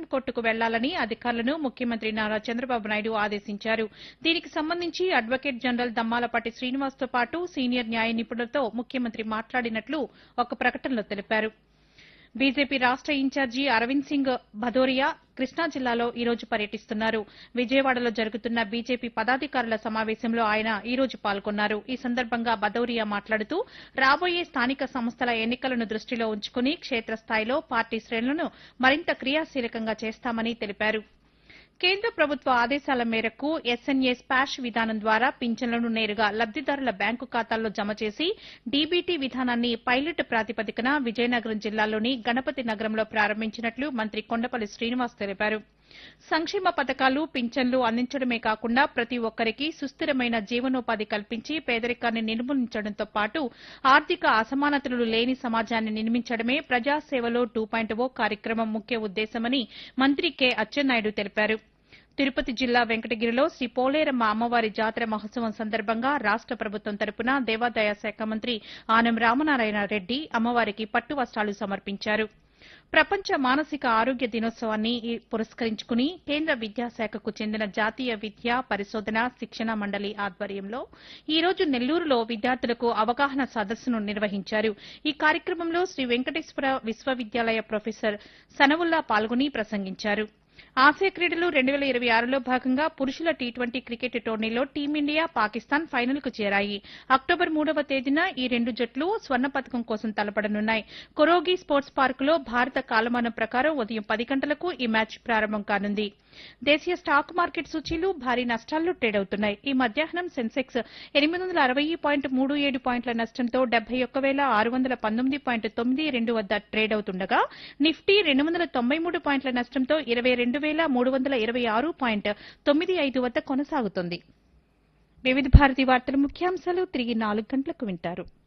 సుప్రీంకోర్టుకు వెళ్లాలని అధికారులను ముఖ్యమంత్రి నారా చంద్రబాబు నాయుడు ఆదేశించారు దీనికి సంబంధించి అడ్వకేట్ జనరల్ దమ్మాలపాటి శ్రీనివాస్తో పాటు సీనియర్ న్యాయ నిపుణులతో ముఖ్యమంత్రి మాట్లాడినట్లు ఒక ప్రకటనలో తెలిపారు బీజేపీ రాష్ట ఇన్ఛార్జి అరవింద్ సింగ్ భదోరియా కృష్ణా జిల్లాలో ఈ రోజు పర్యటిస్తున్నారు విజయవాడలో జరుగుతున్న బీజేపీ పదాధికారుల సమావేశంలో ఆయన ఈ రోజు పాల్గొన్నారు ఈ సందర్భంగా భదౌరియా మాట్లాడుతూ రాబోయే స్థానిక సంస్థల ఎన్నికలను దృష్టిలో ఉంచుకుని క్షేత్రస్థాయిలో పార్టీ శ్రేణులను మరింత క్రియాశీలకంగా చేస్తామని తెలిపారు కేంద్ర ప్రభుత్వ ఆదేశాల మేరకు ఎస్ఎన్ఏ స్పాష్ విధానం ద్వారా పింఛన్లను నేరుగా లబ్దిదారుల బ్యాంకు ఖాతాల్లో జమ చేసి డీబీటీ విధానాన్ని పైలట్ ప్రాతిపదికన విజయనగరం జిల్లాలోని గణపతి నగరంలో ప్రారంభించినట్లు మంత్రి కొండపల్లి శ్రీనివాస్ తెలిపారు సంక్షేమ పథకాలు పింఛన్లు అందించడమే కాకుండా ప్రతి ఒక్కరికి సుస్థిరమైన జీవనోపాధి కల్పించి పేదరికాన్ని నిర్మూలించడంతో పాటు ఆర్థిక అసమానతలు లేని సమాజాన్ని నిర్మించడమే ప్రజాసేవలో టూ పాయింట్ ఓ కార్యక్రమం ముఖ్య ఉద్దేశమని మంత్రి కె అచ్చెన్నాయుడు తెలిపారు తిరుపతి జిల్లా వెంకటగిరిలో శ్రీ పోలేరమ్మ అమ్మవారి జాతర మహోత్సవం సందర్భంగా రాష్ట ప్రభుత్వం తరపున దేవాదాయ శాఖ మంత్రి ఆనం రామనారాయణ రెడ్డి అమ్మవారికి పట్టు వస్త్రాలు సమర్పించారు ప్రపంచ మానసిక ఆరోగ్య దినోత్సవాన్ని ఈ పురస్కరించుకుని కేంద్ర విద్యాశాఖకు చెందిన జాతీయ విద్యా పరిశోధన శిక్షణ మండలి ఆధ్వర్యంలో ఈ రోజు నెల్లూరులో విద్యార్థులకు అవగాహన సదస్సును నిర్వహించారు ఈ కార్యక్రమంలో శ్రీ వెంకటేశ్వర విశ్వవిద్యాలయ ప్రొఫెసర్ సనవుల్లా పాల్గొని ప్రసంగించారు ఆసియా క్రీడలు రెండు వేల ఇరవై ఆరులో భాగంగా పురుషుల టీ ట్వంటీ క్రికెట్ టోర్నీలో టీమిండియా పాకిస్తాన్ ఫైనల్ కు చేరాయి అక్టోబర్ మూడవ తేదీన ఈ రెండు జట్లు స్వర్ణ పథకం కోసం తలపడనున్నాయి కొరోగి స్పోర్ట్స్ పార్కులో భారత కాలమానం ప్రకారం ఉదయం పది గంటలకు ఈ మ్యాచ్ ప్రారంభం కానుంది దేశీయ స్టాక్ మార్కెట్ సూచీలు భారీ నష్టాల్లో ట్రేడ్ అవుతున్నాయి ఈ మధ్యాహ్నం సెన్సెక్స్ ఎనిమిది వందల అరవై పాయింట్ మూడు ఏడు పాయింట్ల నష్టంతో డెబ్బై ఒక్క వేల ఆరు వందల పంతొమ్మిది పాయింట్ తొమ్మిది రెండు వద్ద ట్రేడ్ అవుతుండగా నిఫ్టీ రెండు వందల తొంభై మూడు పాయింట్ల నష్టంతో ఇరవై రెండు వేల మూడు వందల ఇరవై ఆరు పాయింట్ తొమ్మిది ఐదు వద్ద కొనసాగుతోంది వివిధ భారతి వార్తల ముఖ్యాంశాలు తిరిగి నాలుగు గంటలకు వింటారు